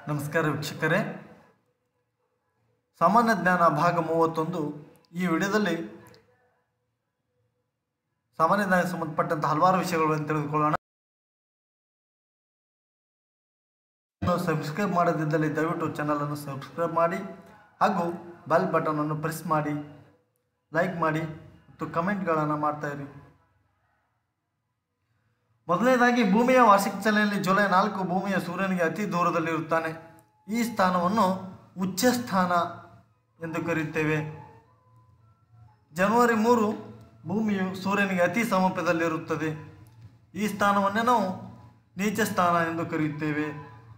ನಮಸ್ಕಾರ ವೀಕ್ಷಕರೇ ಸಾಮಾನ್ಯ ಜ್ಞಾನ ಭಾಗ ಮೂವತ್ತೊಂದು ಈ ವಿಡಿಯೋದಲ್ಲಿ ಸಾಮಾನ್ಯ ಜ್ಞಾನಕ್ಕೆ ಸಂಬಂಧಪಟ್ಟಂತ ಹಲವಾರು ವಿಷಯಗಳನ್ನು ತಿಳಿದುಕೊಳ್ಳೋಣ ಸಬ್ಸ್ಕ್ರೈಬ್ ಮಾಡದಿದ್ದಲ್ಲಿ ದಯವಿಟ್ಟು ಚಾನಲನ್ನು ಸಬ್ಸ್ಕ್ರೈಬ್ ಮಾಡಿ ಹಾಗೂ ಬೆಲ್ ಬಟನ್ ಅನ್ನು ಪ್ರೆಸ್ ಮಾಡಿ ಲೈಕ್ ಮಾಡಿ ಮತ್ತು ಕಮೆಂಟ್ಗಳನ್ನು ಮಾಡ್ತಾ ಇರಿ ಮೊದಲನೇದಾಗಿ ಭೂಮಿಯ ವಾರ್ಷಿಕ ಚಲನೆಯಲ್ಲಿ ಜುಲೈ ನಾಲ್ಕು ಭೂಮಿಯ ಸೂರ್ಯನಿಗೆ ಅತಿ ದೂರದಲ್ಲಿರುತ್ತಾನೆ ಈ ಸ್ಥಾನವನ್ನು ಉಚ್ಚ ಸ್ಥಾನ ಎಂದು ಕರೆಯುತ್ತೇವೆ ಜನವರಿ ಮೂರು ಭೂಮಿಯು ಸೂರ್ಯನಿಗೆ ಅತಿ ಸಮೀಪದಲ್ಲಿರುತ್ತದೆ ಈ ಸ್ಥಾನವನ್ನೇ ನಾವು ನೀಚ ಸ್ಥಾನ ಎಂದು ಕರೆಯುತ್ತೇವೆ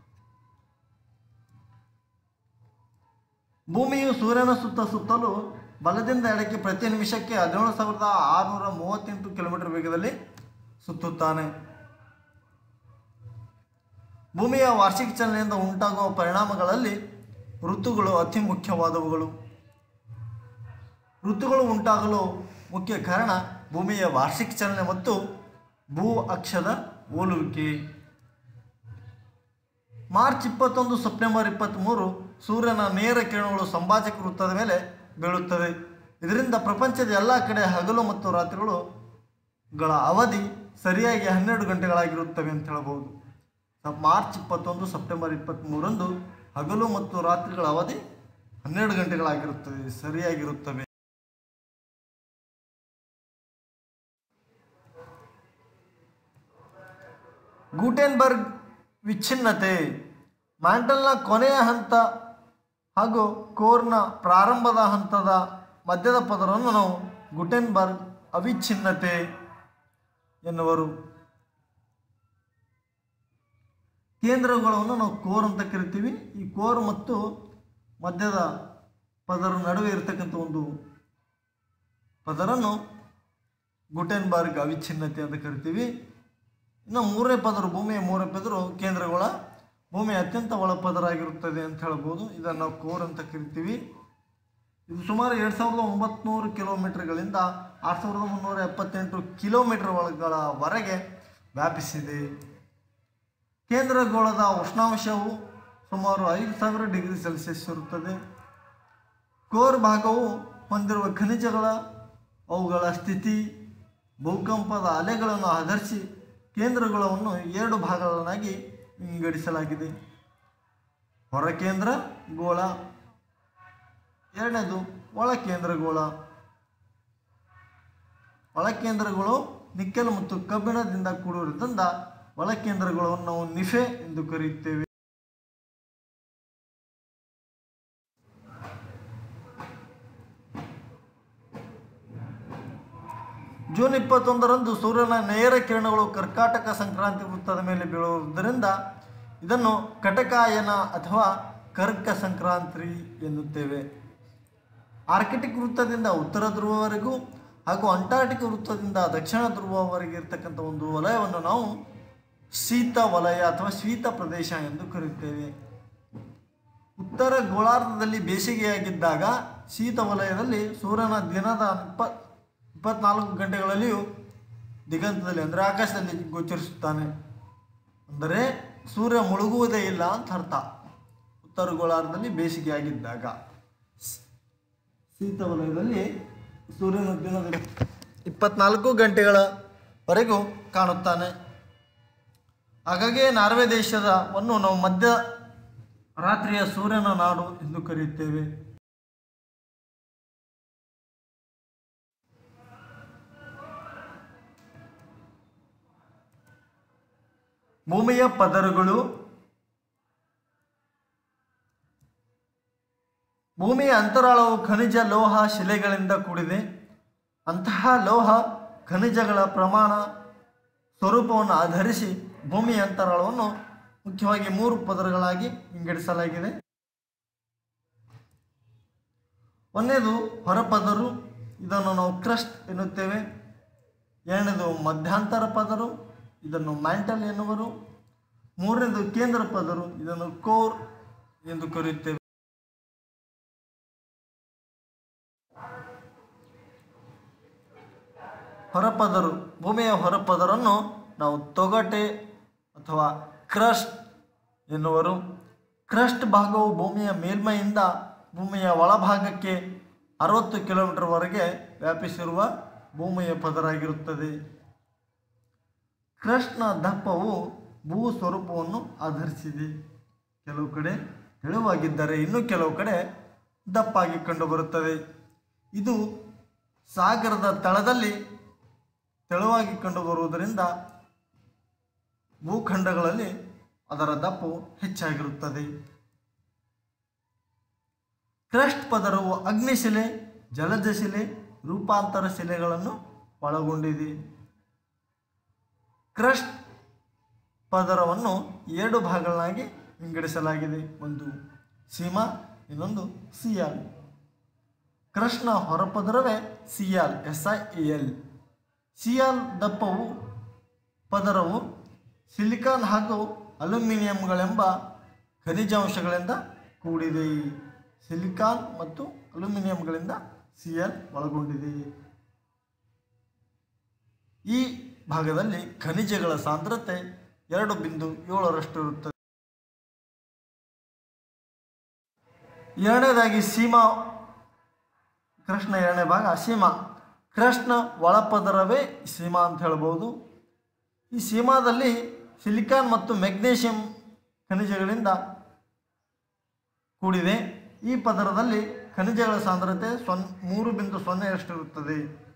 ಭೂಮಿಯು ಸೂರ್ಯನ ಸುತ್ತ ಸುತ್ತಲೂ ಬಲದಿಂದ ಎಡಕ್ಕೆ ಪ್ರತಿ ನಿಮಿಷಕ್ಕೆ ಹದಿನೇಳು ಸಾವಿರದ ಆರುನೂರ ಮೂವತ್ತೆಂಟು ಕಿಲೋಮೀಟರ್ ವೇಗದಲ್ಲಿ ಸುತ್ತುತ್ತಾನೆ ಭೂಮಿಯ ವಾರ್ಷಿಕ ಚಲನೆಯಿಂದ ಉಂಟಾಗುವ ಪರಿಣಾಮಗಳಲ್ಲಿ ಋತುಗಳು ಅತಿ ಮುಖ್ಯವಾದವುಗಳು ಋತುಗಳು ಉಂಟಾಗಲು ಮುಖ್ಯ ಕಾರಣ ಭೂಮಿಯ ವಾರ್ಷಿಕ ಚಲನೆ ಮತ್ತು ಭೂ ಅಕ್ಷದ ಹೋಲುವಿಕೆ ಮಾರ್ಚ್ ಇಪ್ಪತ್ತೊಂದು ಸೆಪ್ಟೆಂಬರ್ ಇಪ್ಪತ್ತ್ಮೂರು ಸೂರ್ಯನ ನೇರ ಕಿರಣಗಳು ಸಂಭಾಜಕ ವೃತ್ತದ ಮೇಲೆ ಬೀಳುತ್ತದೆ ಇದರಿಂದ ಪ್ರಪಂಚದ ಎಲ್ಲ ಕಡೆ ಹಗಲು ಮತ್ತು ರಾತ್ರಿಗಳು ಗಳ ಅವಧಿ ಸರಿಯಾಗಿ ಹನ್ನೆರಡು ಗಂಟೆಗಳಾಗಿರುತ್ತವೆ ಅಂತ ಹೇಳ್ಬೋದು ಸ- ಮಾರ್ಚ್ ಇಪ್ಪತ್ತೊಂದು ಸೆಪ್ಟೆಂಬರ್ ಇಪ್ಪತ್ತ್ಮೂರಂದು ಹಗಲು ಮತ್ತು ರಾತ್ರಿಗಳ ಅವಧಿ ಹನ್ನೆರಡು ಗಂಟೆಗಳಾಗಿರುತ್ತದೆ ಸರಿಯಾಗಿರುತ್ತವೆ ಗೂಟೆನ್ಬರ್ಗ್ ವಿಚ್ಛಿನ್ನತೆ ಮ್ಯಾಂಟಲ್ನ ಕೊನೆಯ ಹಂತ ಹಾಗೂ ಕೋರ್ನ ಪ್ರಾರಂಭದ ಹಂತದ ಮಧ್ಯದ ಪದರವನ್ನು ನಾವು ಗುಟೆನ್ಬರ್ಗ್ ಅವಿಚ್ಛಿನ್ನತೆ ಎನ್ನುವರು ಕೇಂದ್ರಗಳನ್ನು ನಾವು ಕೋರ್ ಅಂತ ಕರಿತೀವಿ ಈ ಕೋರ್ ಮತ್ತು ಮಧ್ಯದ ಪದರ ನಡುವೆ ಇರತಕ್ಕಂಥ ಒಂದು ಪದರನ್ನು ಗುಟೆನ್ಬರ್ಗ್ ಅವಿಚ್ಛಿನ್ನತೆ ಅಂತ ಕರಿತೀವಿ ಇನ್ನು ಮೂರನೇ ಪದರು ಭೂಮಿಯ ಮೂರನೇ ಪದರು ಕೇಂದ್ರಗಳ ಭೂಮಿಯ ಅತ್ಯಂತ ಒಳ ಪದರ ಆಗಿರುತ್ತದೆ ಅಂತ ಹೇಳ್ಬೋದು ಇದನ್ನು ನಾವು ಕೋರ್ ಅಂತ ಕರಿತೀವಿ ಇದು ಸುಮಾರು ಎರಡು ಸಾವಿರದ ಒಂಬತ್ನೂರು ಕಿಲೋಮೀಟರ್ಗಳಿಂದ ಆರು ಸಾವಿರದ ಮುನ್ನೂರ ಎಪ್ಪತ್ತೆಂಟು ಕಿಲೋಮೀಟರ್ ಒಳಗಳವರೆಗೆ ವ್ಯಾಪಿಸಿದೆ ಕೇಂದ್ರಗೋಳದ ಉಷ್ಣಾಂಶವು ಸುಮಾರು ಐದು ಸಾವಿರ ಡಿಗ್ರಿ ಸೆಲ್ಸಿಯಸ್ ಇರುತ್ತದೆ ಕೋರ್ ಭಾಗವು ಹೊಂದಿರುವ ಖನಿಜಗಳ ಅವುಗಳ ಸ್ಥಿತಿ ಭೂಕಂಪದ ಅಲೆಗಳನ್ನು ಆಧರಿಸಿ ಕೇಂದ್ರಗೋಳವನ್ನು ಎರಡು ಭಾಗಗಳನ್ನಾಗಿ ವಿಂಗಡಿಸಲಾಗಿದೆ ಹೊರ ಕೇಂದ್ರ ಗೋಳ ಎರಡನೇದು ಒಳ ಕೇಂದ್ರಗೋಳ ಒಳ ಕೇಂದ್ರಗಳು ನಿಕ್ಕೆಲ್ ಮತ್ತು ಕಬ್ಬಿಣದಿಂದ ಕೂಡಿರುವುದರಿಂದ ಒಳ ಕೇಂದ್ರಗಳನ್ನು ನಾವು ನಿಫೆ ಎಂದು ಕರೆಯುತ್ತೇವೆ ಜೂನ್ ಇಪ್ಪತ್ತೊಂದರಂದು ಸೂರ್ಯನ ನೇರ ಕಿರಣಗಳು ಕರ್ಕಾಟಕ ಸಂಕ್ರಾಂತಿ ವೃತ್ತದ ಮೇಲೆ ಬೀಳುವುದರಿಂದ ಇದನ್ನು ಕಟಕಾಯನ ಅಥವಾ ಕರ್ಕ ಸಂಕ್ರಾಂತಿ ಎನ್ನುತ್ತೇವೆ ಆರ್ಕಿಟಿಕ್ ವೃತ್ತದಿಂದ ಉತ್ತರ ಧ್ರುವವರೆಗೂ ಹಾಗೂ ಅಂಟಾರ್ಟಿಕ್ ವೃತ್ತದಿಂದ ದಕ್ಷಿಣ ಧ್ರುವವರೆಗೆ ಇರತಕ್ಕಂಥ ಒಂದು ವಲಯವನ್ನು ನಾವು ಶೀತ ವಲಯ ಅಥವಾ ಶೀತ ಪ್ರದೇಶ ಎಂದು ಕರೆಯುತ್ತೇವೆ ಉತ್ತರ ಗೋಳಾರ್ಧದಲ್ಲಿ ಬೇಸಿಗೆಯಾಗಿದ್ದಾಗ ಶೀತ ವಲಯದಲ್ಲಿ ಸೂರ್ಯನ ದಿನದ ಇಪ್ಪ ಇಪ್ಪತ್ನಾಲ್ಕು ಗಂಟೆಗಳಲ್ಲಿಯೂ ದಿಗಂತದಲ್ಲಿ ಅಂದರೆ ಆಕಾಶದಲ್ಲಿ ಗೋಚರಿಸುತ್ತಾನೆ ಅಂದರೆ ಸೂರ್ಯ ಮುಳುಗುವುದೇ ಇಲ್ಲ ಅಂತ ಅರ್ಥ ಉತ್ತರ ಗೋಳಾರ್ಧದಲ್ಲಿ ಬೇಸಿಗೆಯಾಗಿದ್ದಾಗ ಶೀತ ವಲಯದಲ್ಲಿ ಸೂರ್ಯನ ದಿನದ ಇಪ್ಪತ್ನಾಲ್ಕು ಗಂಟೆಗಳವರೆಗೂ ಕಾಣುತ್ತಾನೆ ಹಾಗಾಗಿ ನಾರ್ವೆ ದೇಶದವನ್ನು ನಾವು ಮಧ್ಯ ರಾತ್ರಿಯ ಸೂರ್ಯನ ನಾಡು ಎಂದು ಕರೆಯುತ್ತೇವೆ ಭೂಮಿಯ ಪದರಗಳು ಭೂಮಿಯ ಅಂತರಾಳವು ಖನಿಜ ಲೋಹ ಶಿಲೆಗಳಿಂದ ಕೂಡಿದೆ ಅಂತಹ ಲೋಹ ಖನಿಜಗಳ ಪ್ರಮಾಣ ಸ್ವರೂಪವನ್ನು ಆಧರಿಸಿ ಭೂಮಿಯ ಅಂತರಾಳವನ್ನು ಮುಖ್ಯವಾಗಿ ಮೂರು ಪದರಗಳಾಗಿ ವಿಂಗಡಿಸಲಾಗಿದೆ ಒಂದನೇದು ಹೊರಪದರು ಇದನ್ನು ನಾವು ಕ್ರಸ್ಟ್ ಎನ್ನುತ್ತೇವೆ ಎರಡನೇದು ಮಧ್ಯಂತರ ಪದರು ಇದನ್ನು ಮ್ಯಾಂಟಲ್ ಎನ್ನುವರು ಮೂರನೇದು ಕೇಂದ್ರ ಪದರು ಇದನ್ನು ಕೋರ್ ಎಂದು ಕರೆಯುತ್ತೇವೆ ಹೊರಪದರು ಭೂಮಿಯ ಹೊರಪದರನ್ನು ನಾವು ತೊಗಟೆ ಅಥವಾ ಕ್ರಸ್ಟ್ ಎನ್ನುವರು ಕ್ರಸ್ಟ್ ಭಾಗವು ಭೂಮಿಯ ಮೇಲ್ಮೈಯಿಂದ ಭೂಮಿಯ ಒಳಭಾಗಕ್ಕೆ ಅರವತ್ತು ಕಿಲೋಮೀಟರ್ವರೆಗೆ ವ್ಯಾಪಿಸಿರುವ ಭೂಮಿಯ ಪದರಾಗಿರುತ್ತದೆ ಕ್ರಸ್ಟ್ನ ದಪ್ಪವು ಭೂ ಸ್ವರೂಪವನ್ನು ಆಧರಿಸಿದೆ ಕೆಲವು ಕಡೆ ತೆಳುವಾಗಿದ್ದರೆ ಇನ್ನು ಕೆಲವು ಕಡೆ ದಪ್ಪಾಗಿ ಕಂಡುಬರುತ್ತದೆ ಇದು ಸಾಗರದ ತಳದಲ್ಲಿ ತೆಳುವಾಗಿ ಕಂಡುಬರುವುದರಿಂದ ಭೂಖಂಡಗಳಲ್ಲಿ ಅದರ ದಪ್ಪು ಹೆಚ್ಚಾಗಿರುತ್ತದೆ ಕ್ರಸ್ಟ್ ಪದರವು ಅಗ್ನಿಶಿಲೆ ಜಲಜ ಶಿಲೆ ರೂಪಾಂತರ ಶಿಲೆಗಳನ್ನು ಒಳಗೊಂಡಿದೆ ಕ್ರಸ್ಟ್ ಪದರವನ್ನು ಎರಡು ಭಾಗಗಳಾಗಿ ವಿಂಗಡಿಸಲಾಗಿದೆ ಒಂದು ಸೀಮಾ ಇನ್ನೊಂದು ಸಿಯಾಲ್ ಕ್ರಸ್ಟ್ನ ಹೊರಪದರವೇ sial S I L sial ದಪ್ಪವು ಪದರವು ಸಿಲಿಕಾನ್ ಹಾಗೂ ಅಲ್ಯೂಮಿನಿಯಂಗಳೆಂಬ ಖನಿಜಾಂಶಗಳಿಂದ ಕೂಡಿದೆ ಸಿಲಿಕಾನ್ ಮತ್ತು ಅಲ್ಯೂಮಿನಿಯಂಗಳಿಂದ ಸಿಎಲ್ ಒಳಗೊಂಡಿದೆ ಈ ಭಾಗದಲ್ಲಿ ಖನಿಜಗಳ ಸಾಂದ್ರತೆ ಎರಡು ಬಿಂದು ಏಳರಷ್ಟು ಇರುತ್ತದೆ ಎರಡನೇದಾಗಿ ಸೀಮಾ ಕೃಷ್ಣ ಎರಡನೇ ಭಾಗ ಸೀಮಾ ಕೃಷ್ಣ ಒಳಪದರವೇ ಸೀಮಾ ಅಂತ ಹೇಳ್ಬೋದು ಈ ಸೀಮಾದಲ್ಲಿ ಸಿಲಿಕಾನ್ ಮತ್ತು ಮೆಗ್ನೀಷಿಯಂ ಖನಿಜಗಳಿಂದ ಕೂಡಿದೆ ಈ ಪದರದಲ್ಲಿ ಖನಿಜಗಳ ಸಾಂದ್ರತೆ ಸೊನ್ ಮೂರು ಬಿಂದು ಸೊನ್ನೆಯಷ್ಟಿರುತ್ತದೆ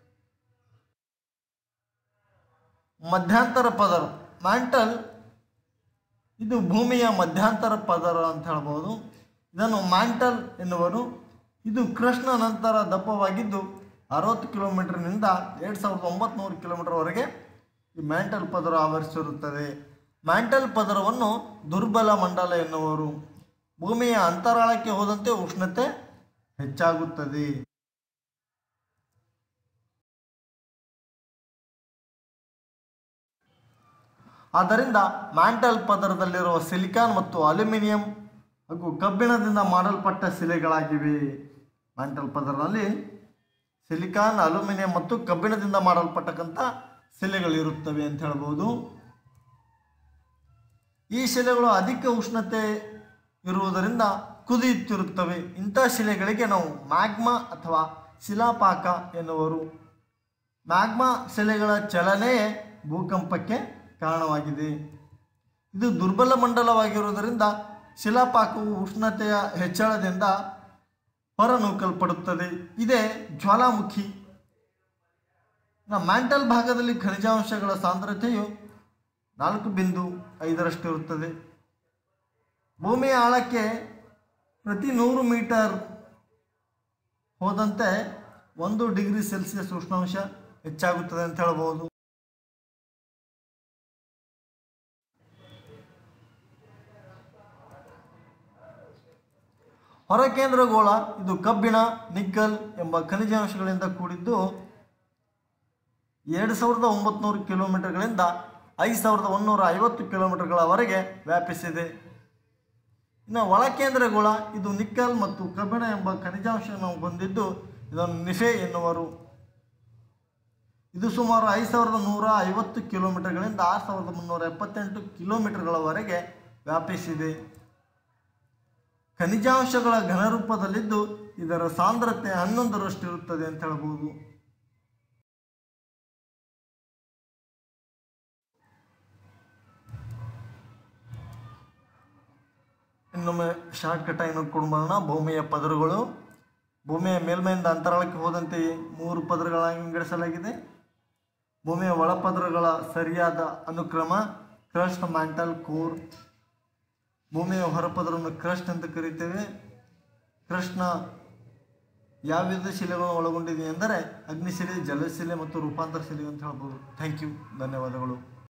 ಮಧ್ಯಾಂತರ ಪದರ ಮ್ಯಾಂಟಲ್ ಇದು ಭೂಮಿಯ ಮಧ್ಯಾಂತರ ಪದರ ಅಂತ ಹೇಳ್ಬೋದು ಇದನ್ನು ಮ್ಯಾಂಟಲ್ ಎನ್ನುವರು ಇದು ಕೃಷ್ಣ ನಂತರ ದಪ್ಪವಾಗಿದ್ದು ಅರವತ್ತು ಕಿಲೋಮೀಟರ್ನಿಂದ ಎರಡು ಸಾವಿರದ ಒಂಬತ್ನೂರು ಕಿಲೋಮೀಟರ್ವರೆಗೆ ಈ ಮ್ಯಾಂಟಲ್ ಪದರ ಆವರಿಸಿರುತ್ತದೆ ಮ್ಯಾಂಟಲ್ ಪದರವನ್ನು ದುರ್ಬಲ ಮಂಡಲ ಎನ್ನುವರು ಭೂಮಿಯ ಅಂತರಾಳಕ್ಕೆ ಹೋದಂತೆ ಉಷ್ಣತೆ ಹೆಚ್ಚಾಗುತ್ತದೆ ಆದ್ದರಿಂದ ಮ್ಯಾಂಟಲ್ ಪದರದಲ್ಲಿರುವ ಸಿಲಿಕಾನ್ ಮತ್ತು ಅಲ್ಯೂಮಿನಿಯಂ ಹಾಗೂ ಕಬ್ಬಿಣದಿಂದ ಮಾಡಲ್ಪಟ್ಟ ಶಿಲೆಗಳಾಗಿವೆ ಮ್ಯಾಂಟಲ್ ಪದರದಲ್ಲಿ ಸಿಲಿಕಾನ್ ಅಲ್ಯೂಮಿನಿಯಂ ಮತ್ತು ಕಬ್ಬಿಣದಿಂದ ಮಾಡಲ್ಪಟ್ಟಕ್ಕಂಥ ಶಿಲೆಗಳಿರುತ್ತವೆ ಅಂತ ಹೇಳ್ಬೋದು ಈ ಶಿಲೆಗಳು ಅಧಿಕ ಉಷ್ಣತೆ ಇರುವುದರಿಂದ ಕುದಿಯುತ್ತಿರುತ್ತವೆ ಇಂಥ ಶಿಲೆಗಳಿಗೆ ನಾವು ಮ್ಯಾಗ್ಮಾ ಅಥವಾ ಶಿಲಾಪಾಕ ಎನ್ನುವರು ಮ್ಯಾಗ್ಮಾ ಶಿಲೆಗಳ ಚಲನೆಯೇ ಭೂಕಂಪಕ್ಕೆ ಕಾರಣವಾಗಿದೆ ಇದು ದುರ್ಬಲ ಮಂಡಲವಾಗಿರುವುದರಿಂದ ಶಿಲಾಪಾಕವು ಉಷ್ಣತೆಯ ಹೆಚ್ಚಳದಿಂದ ಹೊರನೂಕಲ್ಪಡುತ್ತದೆ ಇದೇ ಜ್ವಾಲಾಮುಖಿ ಇನ್ನು ಮ್ಯಾಂಟಲ್ ಭಾಗದಲ್ಲಿ ಖನಿಜಾಂಶಗಳ ಸಾಂದ್ರತೆಯು ನಾಲ್ಕು ಬಿಂದು ಐದರಷ್ಟು ಇರುತ್ತದೆ ಭೂಮಿಯ ಆಳಕ್ಕೆ ಪ್ರತಿ ನೂರು ಮೀಟರ್ ಹೋದಂತೆ ಒಂದು ಡಿಗ್ರಿ ಸೆಲ್ಸಿಯಸ್ ಉಷ್ಣಾಂಶ ಹೆಚ್ಚಾಗುತ್ತದೆ ಅಂತ ಹೇಳ್ಬೋದು ಹೊರಕೇಂದ್ರಗೋಳ ಇದು ಕಬ್ಬಿಣ ನಿಕ್ಕಲ್ ಎಂಬ ಖನಿಜಾಂಶಗಳಿಂದ ಕೂಡಿದ್ದು ಎರಡು ಸಾವಿರದ ಒಂಬತ್ನೂರು ಕಿಲೋಮೀಟರ್ಗಳಿಂದ ಐದು ಸಾವಿರದ ಒಂದೂರ ಐವತ್ತು ಕಿಲೋಮೀಟರ್ಗಳವರೆಗೆ ವ್ಯಾಪಿಸಿದೆ ಇನ್ನು ಒಳಕೇಂದ್ರಗೋಳ ಇದು ನಿಕ್ಕಲ್ ಮತ್ತು ಕಬ್ಬಿಣ ಎಂಬ ಖನಿಜಾಂಶವನ್ನು ಹೊಂದಿದ್ದು ಇದನ್ನು ನಿಫೆ ಎನ್ನುವರು ಇದು ಸುಮಾರು ಐದು ಸಾವಿರದ ನೂರ ಐವತ್ತು ಕಿಲೋಮೀಟರ್ಗಳಿಂದ ಆರು ಸಾವಿರದ ಮುನ್ನೂರ ಎಪ್ಪತ್ತೆಂಟು ಕಿಲೋಮೀಟರ್ಗಳವರೆಗೆ ವ್ಯಾಪಿಸಿದೆ ಖನಿಜಾಂಶಗಳ ಘನರೂಪದಲ್ಲಿದ್ದು ಇದರ ಸಾಂದ್ರತೆ ಹನ್ನೊಂದರಷ್ಟು ಇರುತ್ತದೆ ಅಂತ ಹೇಳ್ಬೋದು ಇನ್ನೊಮ್ಮೆ ಶಾರ್ಟ್ ಕಟ್ ಆಗಿ ನೋಡ್ಕೊಂಡು ಬರೋಣ ಭೂಮಿಯ ಪದರಗಳು ಭೂಮಿಯ ಮೇಲ್ಮೈಯಿಂದ ಅಂತರಾಳಕ್ಕೆ ಹೋದಂತೆ ಮೂರು ಪದರಗಳಾಗಿ ವಿಂಗಡಿಸಲಾಗಿದೆ ಭೂಮಿಯ ಒಳಪದರಗಳ ಸರಿಯಾದ ಅನುಕ್ರಮ ಕ್ರಸ್ಟ್ ಮ್ಯಾಂಟಲ್ ಕೋರ್ ಭೂಮಿಯ ಹೊರಪದರವನ್ನು ಕ್ರಸ್ಟ್ ಅಂತ ಕರೀತೇವೆ ಕ್ರಸ್ಟ್ನ ಯಾವ್ಯಾವ ಶಿಲೆಗಳನ್ನು ಒಳಗೊಂಡಿದೆ ಎಂದರೆ ಅಗ್ನಿಶಿಲೆ ಜಲಶಿಲೆ ಮತ್ತು ರೂಪಾಂತರ ಶಿಲೆ ಅಂತ ಹೇಳ್ಬೋದು ಥ್ಯಾಂಕ್ ಯು ಧನ್ಯವಾದಗಳು